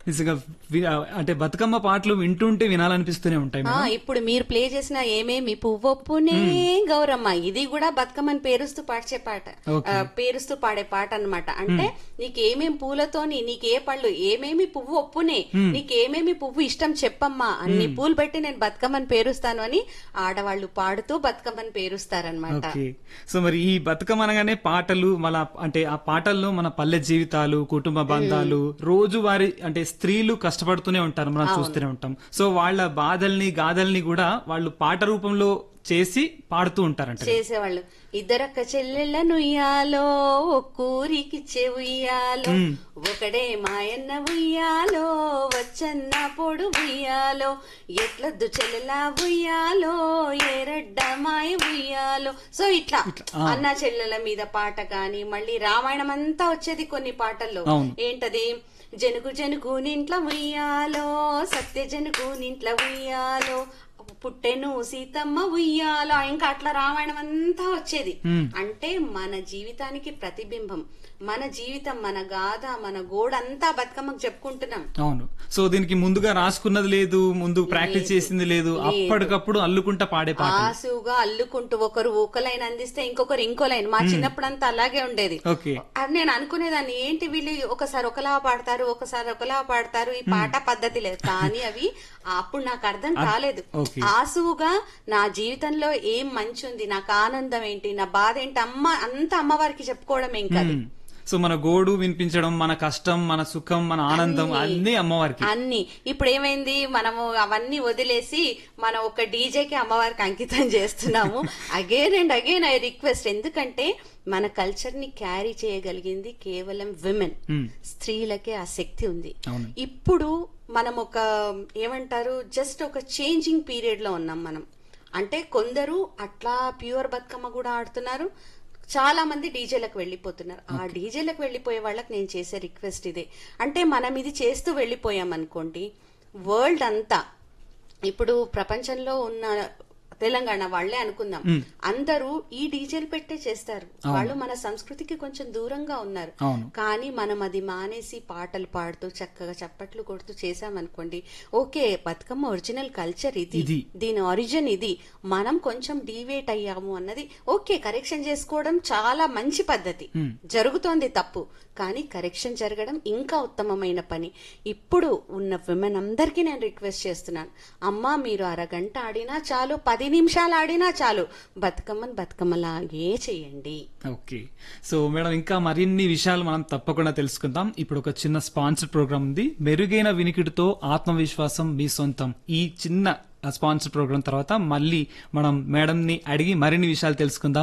నిజంగా వి- అంటే బతుకమ్మ పాటలు వింటుంటే వినాలనిపిస్తూనే ఉంటాయి ఆ, మేడం ఇప్పుడు మీరు ప్లే చేసిన ఏమేమి పువ్వొప్పునే గౌరమ్మ ఇది కూడా బతుకమ్మని పేరుస్తూ పాడే పాట Okay. ఆ, పేరుస్తూ పాడే పాట అన్నమాట అంటే నీకు ఏమేం పూలతోని నీకు ఏ పళ్ళు ఏమేమి పువ్వు ఒప్పునే నీకు ఏమేమి పువ్వు ఇష్టం చెప్పమ్మా అన్ని పూలు పెట్టి నేను బతుకమ్మని పేరుస్తాను అని ఆడవాళ్ళు పాడుతూ బతుకమ్మని పేరుస్తారనమాట ఓకే సో మరి ఈ బతుకమ్మ అనగానే పాటలు మన అంటే ఆ పాటల్లో మన పల్లె జీవితాలు కుటుంబ బంధాలు రోజువారీ అంటే స్త్రీలు కష్టపడుతూనే ఉంటారు మనం చూస్తూనే ఉంటాం సో వాళ్ళ బాధల్ని గాథల్ని కూడా వాళ్ళు పాట రూపంలో చేసి పాడుతూ ఉంటారంట చేసేవాళ్ళు ఇద్దరక్క చెల్లెళ్ళను ఉయ్యాలో ఒక్కూరికి ఉయ్యాలో ఒకడే మాయన్న ఉయ్యాలో వచ్చన్న పొడు ఉయ్యాలో ఎట్లద్దు చెల్లెలా ఉయ్యాలో ఏరడ్డ మాయ ఉయ్యాలో సో ఇట్లా అన్న చెల్లెల మీద పాట కాని మళ్ళీ రామాయణం అంతా వచ్చేది కొన్ని పాటల్లో అవును. ఏంటది జనుగు జనుగు నింట్ల ఉయ్యాలో సత్య జనుగు నింట్ల ఉయ్యాలో పుట్టెను సీతమ్మ ఉయ్యాలో ఇంకా అట్లా రామాయణం అంతా వచ్చేది అంటే మన జీవితానికి ప్రతిబింబం మన జీవితం మన గాథ మన గోడంతా బతుకమ్మకు చెప్పుకుంటున్నాం అవును సో దీనికి ముందుగా రాసుకున్నది లేదు ముందు ప్రాక్టీస్ చేసింది లేదు అప్పటికప్పుడు అల్లుకుంటా పాడే పాట ఆసుగా అల్లుకుంటూ ఒకరు ఒక లైన్ అందిస్తే ఇంకొకరు ఇంకో లైన్ మా చిన్నప్పుడంతా అలాగే ఉండేది ఓకే అది నేను అనుకునేదాన్ని ఏంటి వీళ్ళు ఒకసారి ఒకలా పాడతారు ఒకసారి ఒకలా పాడతారు ఈ పాట పద్ధతి లేదు కానీ అవి అప్పుడు నాకు అర్థం కాలేదు ఓకే. ఆసువుగా నా జీవితంలో ఏం మంచి ఉంది నాకు ఆనందం ఏంటి నా బాధ ఏంటి అమ్మ అంత అమ్మవారికి చెప్పుకోవడం ఏం కాదు సో మన గోడు వినిపించడం మన కష్టం మన సుఖం మన ఆనందం అన్ని అమ్మవారికి అన్ని ఇప్పుడు ఏమైంది మనము అవన్నీ వదిలేసి మనం ఒక డీజేకి అమ్మవారికి అంకితం చేస్తున్నాము again and again I request ఎందుకంటే మన కల్చర్ ని క్యారీ చేయగలిగింది కేవలం విమెన్ Hmm. స్త్రీలకే ఆ శక్తి ఉంది అవును. ఇప్పుడు మనం ఒక ఏమంటారు జస్ట్ ఒక చేంజింగ్ పీరియడ్ లో ఉన్నాం మనం అంటే కొందరు అట్లా ప్యూర్ బతుకమ్మ కూడా ఆడుతున్నారు చాలా మంది డీజేలకు వెళ్ళిపోతున్నారు ఆ డీజేలకు వెళ్ళిపోయే వాళ్ళకి నేను చేసే రిక్వెస్ట్ ఇదే అంటే మనం ఇది చేస్తూ వెళ్ళిపోయాం అనుకోండి వరల్డ్ అంతా ఇప్పుడు ప్రపంచంలో ఉన్న తెలంగాణ వాళ్ళే అనుకుందాం అందరూ ఈ డీజేలు పెట్టే చేస్తారు వాళ్ళు మన సంస్కృతికి కొంచెం దూరంగా ఉన్నారు అవును. కానీ మనం అది మానేసి పాటలు పాడుతూ చక్కగా చప్పట్లు కొడుతూ చేసామనుకోండి ఓకే బతుకమ్మ ఒరిజినల్ కల్చర్ ఇది ఇది. దీని ఒరిజిన్ ఇది మనం కొంచెం డీవేట్ అయ్యాము అన్నది ఓకే కరెక్షన్ చేసుకోవడం చాలా మంచి పద్ధతి జరుగుతోంది తప్పు కానీ కరెక్షన్ జరగడం ఇంకా ఉత్తమమైన పని ఇప్పుడు ఉన్న విమెన్ అందరికీ నేను రిక్వెస్ట్ చేస్తున్నాను అమ్మా మీరు అరగంట ఆడినా చాలు పది నిమిషాలు ఆడినా చాలు బతుకమ్మని బతుకమ్మలాగే చేయండి ఓకే సో మేడం ఇంకా మరిన్ని విషయాలు మనం తప్పకుండా తెలుసుకుందాం ఇప్పుడు ఒక చిన్న స్పాన్సర్ ప్రోగ్రామ్ ఉంది మెరుగైన వినికిడితో ఆత్మవిశ్వాసం మీ సొంతం ఈ చిన్న స్పాన్సర్ ప్రోగ్రామ్ తర్వాత మళ్ళీ మనం మేడం ని అడిగి మరిన్ని విషయాలు తెలుసుకుందాం